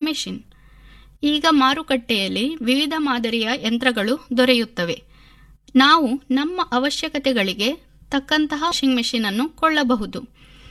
machine ಈಗ ಮಾರುಕಟ್ಟೆಯಲ್ಲಿ ವಿವಿಧ ಮಾದರಿಯ ಯಂತ್ರಗಳು ದೊರೆಯುತ್ತವೆ ನಾವು ನಮ್ಮ ಅವಶ್ಯಕತೆಗಳಿಗೆ ತಕ್ಕಂತಹ ವಾಷಿಂಗ್ ಮೆಷಿನ್ ಅನ್ನು ಕೊಳ್ಳಬಹುದು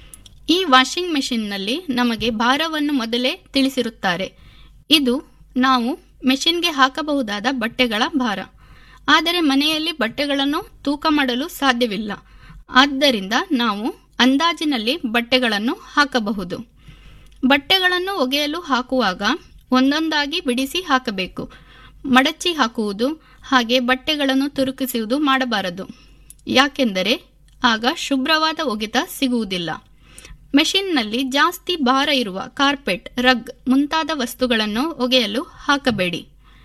ಈ ವಾಷಿಂಗ್ ಮೆಷಿನ್ನಲ್ಲಿ ನಮಗೆ ಭಾರವನ್ನು ಮೊದಲೇ ತಿಳಿಸಿರುತ್ತಾರೆ ಇದು ನಾವು ಮೆಷಿನ್ಗೆ ಹಾಕಬಹುದಾದ ಬಟ್ಟೆಗಳ ಭಾರ ಆದರೆ ಮನೆಯಲ್ಲಿ ಬಟ್ಟೆಗಳನ್ನು ತೂಕ ಮಾಡಲು ಸಾಧ್ಯವಿಲ್ಲ ಆದ್ದರಿಂದ ನಾವು ಅಂದಾಜಿನಲ್ಲಿ ಬಟ್ಟೆಗಳನ್ನು ಹಾಕಬಹುದು ಬಟ್ಟೆಗಳನ್ನು ಒಗೆಯಲು ಹಾಕುವಾಗ ಒಂದೊಂದಾಗಿ ಬಿಡಿಸಿ ಹಾಕಬೇಕು ಮಡಚಿ ಹಾಕುವುದು ಹಾಗೆ ಬಟ್ಟೆಗಳನ್ನು ತುರುಕಿಸುವುದು ಮಾಡಬಾರದು ಯಾಕೆಂದರೆ ಆಗ ಶುಭ್ರವಾದ ಒಗೆತ ಸಿಗುವುದಿಲ್ಲ ಮೆಷಿನ್ನಲ್ಲಿ ಜಾಸ್ತಿ ಭಾರ ಇರುವ ಕಾರ್ಪೆಟ್ ರಗ್ ಮುಂತಾದ ವಸ್ತುಗಳನ್ನು ಒಗೆಯಲು ಹಾಕಬೇಡಿ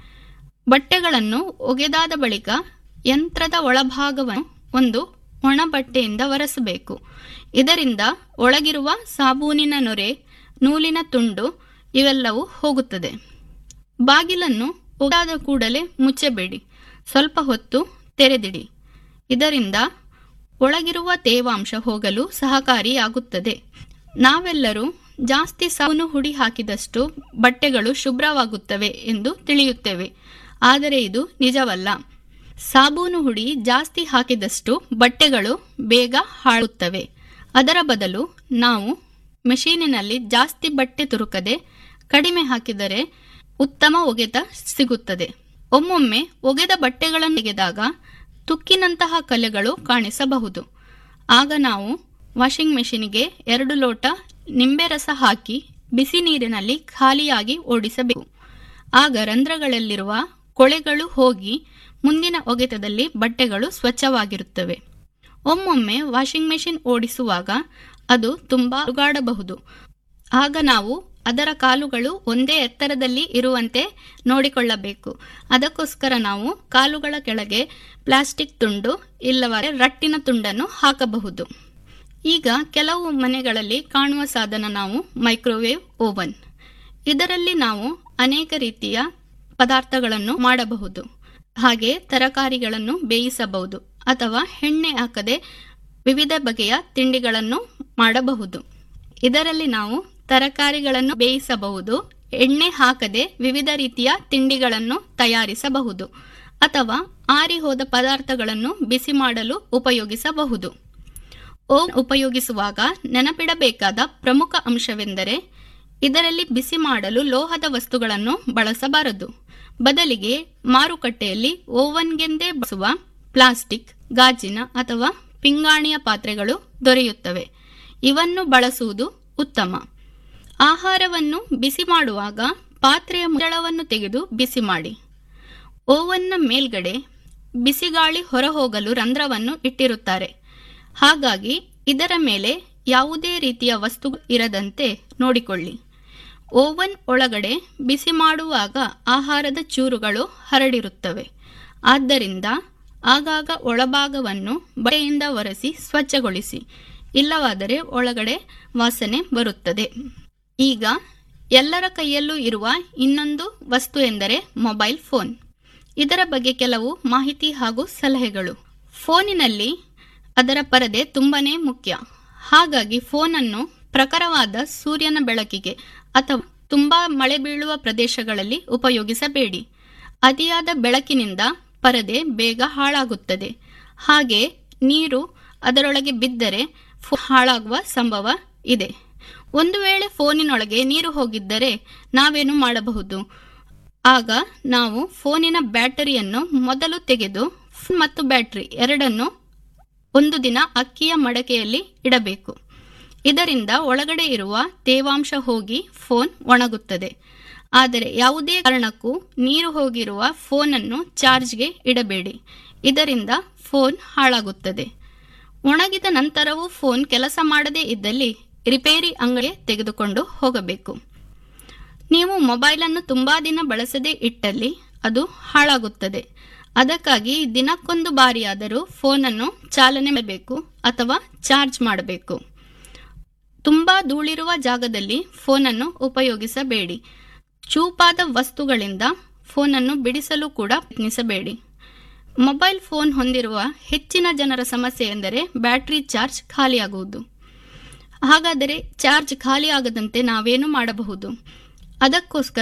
ಬಟ್ಟೆಗಳನ್ನು ಒಗೆದಾದ ಬಳಿಕ ಯಂತ್ರದ ಒಳಭಾಗವನ್ನು ಒಂದು ಒಣ ಬಟ್ಟೆಯಿಂದ ಒರೆಸಬೇಕು ಇದರಿಂದ ಒಳಗಿರುವ ಸಾಬೂನಿನ ನೊರೆ ನೂಲಿನ ತುಂಡು ಇವೆಲ್ಲವೂ ಹೋಗುತ್ತದೆ ಬಾಗಿಲನ್ನು ಒಗೆದಾದ ಕೂಡಲೇ ಮುಚ್ಚಬೇಡಿ ಸ್ವಲ್ಪ ಹೊತ್ತು ತೆರೆದಿಡಿ ಇದರಿಂದ ಒಳಗಿರುವ ತೇವಾಂಶ ಹೋಗಲು ಸಹಕಾರಿಯಾಗುತ್ತದೆ ನಾವೆಲ್ಲರೂ ಜಾಸ್ತಿ ಸಾಬೂನು ಹುಡಿ ಹಾಕಿದಷ್ಟು ಬಟ್ಟೆಗಳು ಶುಭ್ರವಾಗುತ್ತವೆ ಎಂದು ತಿಳಿಯುತ್ತೇವೆ ಆದರೆ ಇದು ನಿಜವಲ್ಲ ಸಾಬೂನು ಹುಡಿ ಜಾಸ್ತಿ ಹಾಕಿದಷ್ಟು ಬಟ್ಟೆಗಳು ಬೇಗ ಹಾಳುತ್ತವೆ ಅದರ ಬದಲು ನಾವು ಮೆಷೀನಿನಲ್ಲಿ ಜಾಸ್ತಿ ಬಟ್ಟೆ ತುರುಕದೆ ಕಡಿಮೆ ಹಾಕಿದರೆ ಉತ್ತಮ ಒಗೆತ ಸಿಗುತ್ತದೆ ಒಮ್ಮೊಮ್ಮೆ ಒಗೆದ ಬಟ್ಟೆಗಳನ್ನು ತೆಗೆದಾಗ ತುಕ್ಕಿನಂತಹ ಕಲೆಗಳು ಕಾಣಿಸಬಹುದು ಆಗ ನಾವು ವಾಷಿಂಗ್ ಮೆಷಿನ್ಗೆ ಎರಡು ಲೋಟ ನಿಂಬೆ ರಸ ಹಾಕಿ ಬಿಸಿ ನೀರಿನಲ್ಲಿ ಖಾಲಿಯಾಗಿ ಓಡಿಸಬೇಕು ಆಗ ರಂಧ್ರಗಳಲ್ಲಿರುವ ಕೊಳೆಗಳು ಹೋಗಿ ಮುಂದಿನ ಒಗೆತದಲ್ಲಿ ಬಟ್ಟೆಗಳು ಸ್ವಚ್ಛವಾಗಿರುತ್ತವೆ ಒಮ್ಮೊಮ್ಮೆ ವಾಷಿಂಗ್ ಮೆಷಿನ್ ಓಡಿಸುವಾಗ ಅದು ತುಂಬಾ ಅಲುಗಾಡಬಹುದು ಆಗ ನಾವು ಅದರ ಕಾಲುಗಳು ಒಂದೇ ಎತ್ತರದಲ್ಲಿ ಇರುವಂತೆ ನೋಡಿಕೊಳ್ಳಬೇಕು ಅದಕ್ಕೋಸ್ಕರ ನಾವು ಕಾಲುಗಳ ಕೆಳಗೆ ಪ್ಲಾಸ್ಟಿಕ್ ತುಂಡು ಇಲ್ಲವಾದರೆ ರಟ್ಟಿನ ತುಂಡನ್ನು ಹಾಕಬಹುದು ಈಗ ಕೆಲವು ಮನೆಗಳಲ್ಲಿ ಕಾಣುವ ಸಾಧನ ನಾವು ಮೈಕ್ರೋವೇವ್ ಓವನ್ ಇದರಲ್ಲಿ ನಾವು ಅನೇಕ ರೀತಿಯ ಪದಾರ್ಥಗಳನ್ನು ಮಾಡಬಹುದು ಹಾಗೆ ತರಕಾರಿಗಳನ್ನು ಬೇಯಿಸಬಹುದು ಅಥವಾ ಎಣ್ಣೆ ಹಾಕದೆ ವಿವಿಧ ಬಗೆಯ ತಿಂಡಿಗಳನ್ನು ಮಾಡಬಹುದು ಇದರಲ್ಲಿ ನಾವು ತರಕಾರಿಗಳನ್ನು ಬೇಯಿಸಬಹುದು ಎಣ್ಣೆ ಹಾಕದೆ ವಿವಿಧ ರೀತಿಯ ತಿಂಡಿಗಳನ್ನು ತಯಾರಿಸಬಹುದು ಅಥವಾ ಆರಿ ಹೋದ ಪದಾರ್ಥಗಳನ್ನು ಬಿಸಿ ಮಾಡಲು ಉಪಯೋಗಿಸಬಹುದು ಓವನ್ ಉಪಯೋಗಿಸುವಾಗ ನೆನಪಿಡಬೇಕಾದ ಪ್ರಮುಖ ಅಂಶವೆಂದರೆ ಇದರಲ್ಲಿ ಬಿಸಿ ಮಾಡಲು ಲೋಹದ ವಸ್ತುಗಳನ್ನು ಬಳಸಬಾರದು ಬದಲಿಗೆ ಮಾರುಕಟ್ಟೆಯಲ್ಲಿ ಓವನ್ಗೆಂದೇ ಬಳಸುವ ಪ್ಲಾಸ್ಟಿಕ್ ಗಾಜಿನ ಅಥವಾ ಪಿಂಗಾಣಿಯ ಪಾತ್ರೆಗಳು ದೊರೆಯುತ್ತವೆ ಇವನ್ನು ಬಳಸುವುದು ಉತ್ತಮ ಆಹಾರವನ್ನು ಬಿಸಿ ಮಾಡುವಾಗ ಪಾತ್ರೆಯ ಮುಚ್ಚಳವನ್ನು ತೆಗೆದು ಬಿಸಿ ಮಾಡಿ ಓವನ್ನ ಮೇಲ್ಗಡೆ ಬಿಸಿಗಾಳಿ ಹೊರಹೋಗಲು ರಂಧ್ರವನ್ನು ಇಟ್ಟಿರುತ್ತಾರೆ ಹಾಗಾಗಿ ಇದರ ಮೇಲೆ ಯಾವುದೇ ರೀತಿಯ ವಸ್ತು ಇರದಂತೆ ನೋಡಿಕೊಳ್ಳಿ ಓವನ್ ಒಳಗಡೆ ಬಿಸಿ ಮಾಡುವಾಗ ಆಹಾರದ ಚೂರುಗಳು ಹರಡಿರುತ್ತವೆ ಆದ್ದರಿಂದ ಆಗಾಗ ಒಳಭಾಗವನ್ನು ಬಟ್ಟೆಯಿಂದ ಒರೆಸಿ ಸ್ವಚ್ಛಗೊಳಿಸಿ ಇಲ್ಲವಾದರೆ ಒಳಗಡೆ ವಾಸನೆ ಬರುತ್ತದೆ ಈಗ ಎಲ್ಲರ ಕೈಯಲ್ಲೂ ಇರುವ ಇನ್ನೊಂದು ವಸ್ತು ಎಂದರೆ ಮೊಬೈಲ್ ಫೋನ್ ಇದರ ಬಗ್ಗೆ ಕೆಲವು ಮಾಹಿತಿ ಹಾಗೂ ಸಲಹೆಗಳು ಫೋನಿನಲ್ಲಿ ಅದರ ಪರದೆ ತುಂಬಾನೇ ಮುಖ್ಯ ಹಾಗಾಗಿ ಫೋನನ್ನು ಪ್ರಖರವಾದ ಸೂರ್ಯನ ಬೆಳಕಿಗೆ ಅಥವಾ ತುಂಬಾ ಮಳೆ ಬೀಳುವ ಪ್ರದೇಶಗಳಲ್ಲಿ ಉಪಯೋಗಿಸಬೇಡಿ ಅತಿಯಾದ ಬೆಳಕಿನಿಂದ ಪರದೆ ಬೇಗ ಹಾಳಾಗುತ್ತದೆ ಹಾಗೆ ನೀರು ಅದರೊಳಗೆ ಬಿದ್ದರೆ ಹಾಳಾಗುವ ಸಂಭವ ಇದೆ ಒಂದು ವೇಳೆ ಫೋನಿನೊಳಗೆ ನೀರು ಹೋಗಿದ್ದರೆ ನಾವೇನು ಮಾಡಬಹುದು ಆಗ ನಾವು ಫೋನಿನ ಬ್ಯಾಟರಿಯನ್ನು ಮೊದಲು ತೆಗೆದು ಫೋನ್ ಮತ್ತು ಬ್ಯಾಟರಿ ಎರಡನ್ನು ಒಂದು ದಿನ ಅಕ್ಕಿಯ ಮಡಕೆಯಲ್ಲಿ ಇಡಬೇಕು ಇದರಿಂದ ಒಳಗಡೆ ಇರುವ ತೇವಾಂಶ ಹೋಗಿ ಫೋನ್ ಒಣಗುತ್ತದೆ ಆದರೆ ಯಾವುದೇ ಕಾರಣಕ್ಕೂ ನೀರು ಹೋಗಿರುವ ಫೋನನ್ನು ಚಾರ್ಜ್ಗೆ ಇಡಬೇಡಿ ಇದರಿಂದ ಫೋನ್ ಹಾಳಾಗುತ್ತದೆ ಒಣಗಿದ ನಂತರವೂ ಫೋನ್ ಕೆಲಸ ಮಾಡದೇ ಇದ್ದಲ್ಲಿ ರಿಪೇರಿ ಅಂಗಡಿಗೆ ತೆಗೆದುಕೊಂಡು ಹೋಗಬೇಕು ನೀವು ಮೊಬೈಲನ್ನು ತುಂಬಾ ದಿನ ಬಳಸದೇ ಇಟ್ಟಲ್ಲಿ ಅದು ಹಾಳಾಗುತ್ತದೆ ಅದಕ್ಕಾಗಿ ದಿನಕ್ಕೊಂದು ಬಾರಿಯಾದರೂ ಫೋನನ್ನು ಚಾಲನೆ ಮಾಡಬೇಕು ಅಥವಾ ಚಾರ್ಜ್ ಮಾಡಬೇಕು ತುಂಬಾ ಧೂಳಿರುವ ಜಾಗದಲ್ಲಿ ಫೋನನ್ನು ಉಪಯೋಗಿಸಬೇಡಿ ಚೂಪಾದ ವಸ್ತುಗಳಿಂದ ಫೋನನ್ನು ಬಿಡಿಸಲು ಕೂಡ ಪ್ರಯತ್ನಿಸಬೇಡಿ ಮೊಬೈಲ್ ಫೋನ್ ಹೊಂದಿರುವ ಹೆಚ್ಚಿನ ಜನರ ಸಮಸ್ಯೆ ಎಂದರೆ ಬ್ಯಾಟರಿ ಚಾರ್ಜ್ ಖಾಲಿಯಾಗುವುದು ಹಾಗಾದರೆ ಚಾರ್ಜ್ ಖಾಲಿ ಆಗದಂತೆ ನಾವೇನು ಮಾಡಬಹುದು ಅದಕ್ಕೋಸ್ಕರ